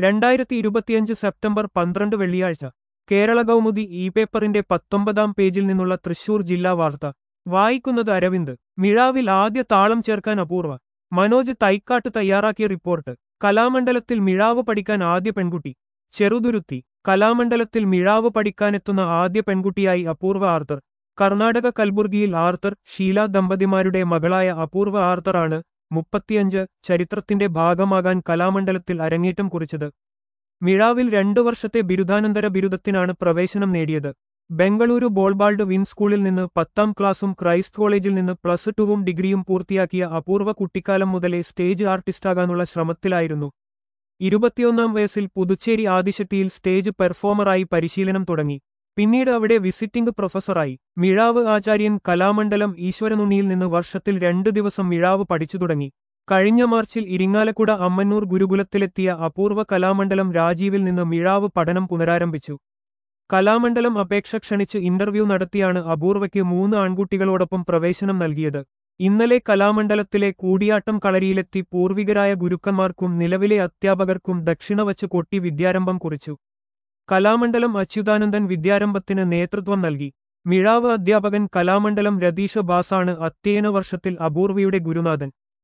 രണ്ടായിരത്തി ഇരുപത്തിയഞ്ച് സെപ്റ്റംബർ പന്ത്രണ്ട് വെള്ളിയാഴ്ച കേരള കൗമുദി ഇ പേപ്പറിന്റെ പത്തൊമ്പതാം പേജിൽ നിന്നുള്ള തൃശൂർ ജില്ലാ വാർത്ത വായിക്കുന്നത് അരവിന്ദ് മിഴാവിൽ ആദ്യ താളം ചേർക്കാൻ അപൂർവ മനോജ് തൈക്കാട്ട് തയ്യാറാക്കിയ റിപ്പോർട്ട് കലാമണ്ഡലത്തിൽ മിഴാവ് പഠിക്കാൻ ആദ്യ പെൺകുട്ടി ചെറുതുരുത്തി കലാമണ്ഡലത്തിൽ മിഴാവ് പഠിക്കാനെത്തുന്ന ആദ്യ പെൺകുട്ടിയായി അപൂർവ ആർത്തർ കർണാടക കൽബുർഗിയിൽ ആർത്തർ ഷീല ദമ്പതിമാരുടെ മകളായ അപൂർവ ആർത്തറാണ് മുപ്പത്തിയഞ്ച് ചരിത്രത്തിന്റെ ഭാഗമാകാൻ കലാമണ്ഡലത്തിൽ അരങ്ങേറ്റം കുറിച്ചത് മിഴാവിൽ രണ്ടു വർഷത്തെ ബിരുദാനന്തര ബിരുദത്തിനാണ് പ്രവേശനം നേടിയത് ബംഗളൂരു ബോൾബാൾഡ് വിൻ സ്കൂളിൽ നിന്ന് പത്താം ക്ലാസും ക്രൈസ്റ്റ് കോളേജിൽ നിന്ന് പ്ലസ് ടുവും ഡിഗ്രിയും പൂർത്തിയാക്കിയ അപൂർവ കുട്ടിക്കാലം മുതലേ സ്റ്റേജ് ആർട്ടിസ്റ്റാകാനുള്ള ശ്രമത്തിലായിരുന്നു ഇരുപത്തിയൊന്നാം വയസ്സിൽ പുതുച്ചേരി ആദിശക്തിയിൽ സ്റ്റേജ് പെർഫോമറായി പരിശീലനം തുടങ്ങി പിന്നീട് അവിടെ വിസിറ്റിംഗ് പ്രൊഫസറായി മിഴാവ് ആചാര്യൻ കലാമണ്ഡലം ഈശ്വരനുണ്ണിയിൽ നിന്ന് വർഷത്തിൽ രണ്ടു ദിവസം മിഴാവ് പഠിച്ചു തുടങ്ങി കഴിഞ്ഞ മാർച്ചിൽ ഇരിങ്ങാലക്കുട അമ്മന്നൂർ ഗുരുകുലത്തിലെത്തിയ അപൂർവ കലാമണ്ഡലം രാജീവിൽ നിന്ന് മിഴാവ് പഠനം പുനരാരംഭിച്ചു കലാമണ്ഡലം അപേക്ഷ ക്ഷണിച്ച് ഇന്റർവ്യൂ നടത്തിയാണ് അപൂർവയ്ക്ക് മൂന്ന് ആൺകുട്ടികളോടൊപ്പം പ്രവേശനം നൽകിയത് ഇന്നലെ കലാമണ്ഡലത്തിലെ കൂടിയാട്ടം കളരിയിലെത്തി പൂർവികരായ ഗുരുക്കന്മാർക്കും നിലവിലെ അധ്യാപകർക്കും ദക്ഷിണ വച്ച് കൊട്ടി വിദ്യാരംഭം കുറിച്ചു കലാമണ്ഡലം അച്യുതാനന്ദൻ വിദ്യാരംഭത്തിന് നേതൃത്വം നൽകി മിഴാവ് അധ്യാപകൻ കലാമണ്ഡലം രതീഷ ബാസാണ് അധ്യയന വർഷത്തിൽ അപൂർവയുടെ ഗുരുനാഥൻ